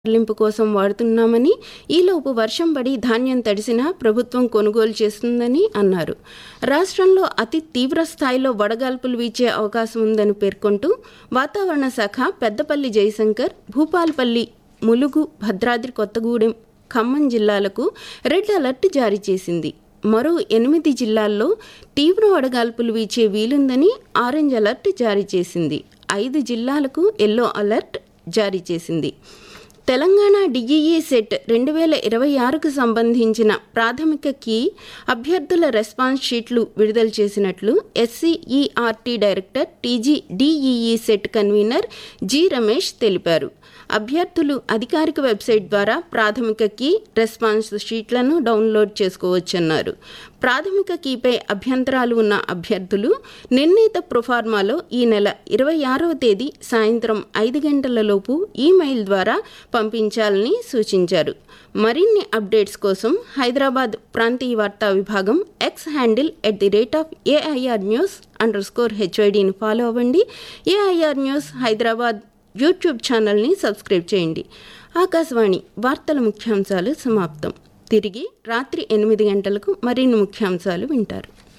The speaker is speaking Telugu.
తరలింపు కోసం వాడుతున్నామని ఈలోపు వర్షం పడి ధాన్యం తడిసినా ప్రభుత్వం కొనుగోలు చేస్తుందని అన్నారు రాష్ట్రంలో అతి తీవ్ర స్థాయిలో వడగాల్పులు వీచే అవకాశం ఉందని పేర్కొంటూ వాతావరణ శాఖ పెద్దపల్లి జయశంకర్ భూపాల్పల్లి ములుగు భద్రాద్రి కొత్తగూడెం ఖమ్మం జిల్లాలకు రెడ్ అలర్ట్ జారీ చేసింది మరో ఎనిమిది జిల్లాల్లో తీవ్ర వడగాల్పులు వీచే వీలుందని ఆరెంజ్ అలర్ట్ జారీ చేసింది ఐదు జిల్లాలకు ఎల్లో అలర్ట్ జారీ చేసింది తెలంగాణ డిఈఈ సెట్ రెండు వేల ఇరవై ఆరుకు సంబంధించిన ప్రాథమిక కీ అభ్యర్థుల రెస్పాన్స్ షీట్లు విడుదల చేసినట్లు SCERT director TG DEE CET convener G Ramesh తెలిపారు అభ్యర్థులు అధికారిక వెబ్సైట్ ద్వారా ప్రాథమిక కీ రెస్పాన్స్ షీట్లను డౌన్లోడ్ చేసుకోవచ్చన్నారు ప్రాథమిక కీపై అభ్యంతరాలు ఉన్న అభ్యర్థులు నిర్ణీత ప్రొఫార్మాలో ఈ నెల ఇరవై ఆరవ తేదీ సాయంత్రం ఐదు గంటల లోపు ఈమెయిల్ ద్వారా పంపించాలని సూచించారు మరిన్ని అప్డేట్స్ కోసం హైదరాబాద్ ప్రాంతీయ వార్తా విభాగం X handle at the rate of AIR news underscore స్కోర్ హెచ్ఐడిని ఫాలో అవ్వండి ఏఐఆర్ న్యూస్ హైదరాబాద్ యూట్యూబ్ ఛానల్ని సబ్స్క్రైబ్ చేయండి ఆకాశవాణి వార్తల ముఖ్యాంశాలు సమాప్తం తిరిగి రాత్రి ఎనిమిది గంటలకు మరిన్ని ముఖ్యాంశాలు వింటారు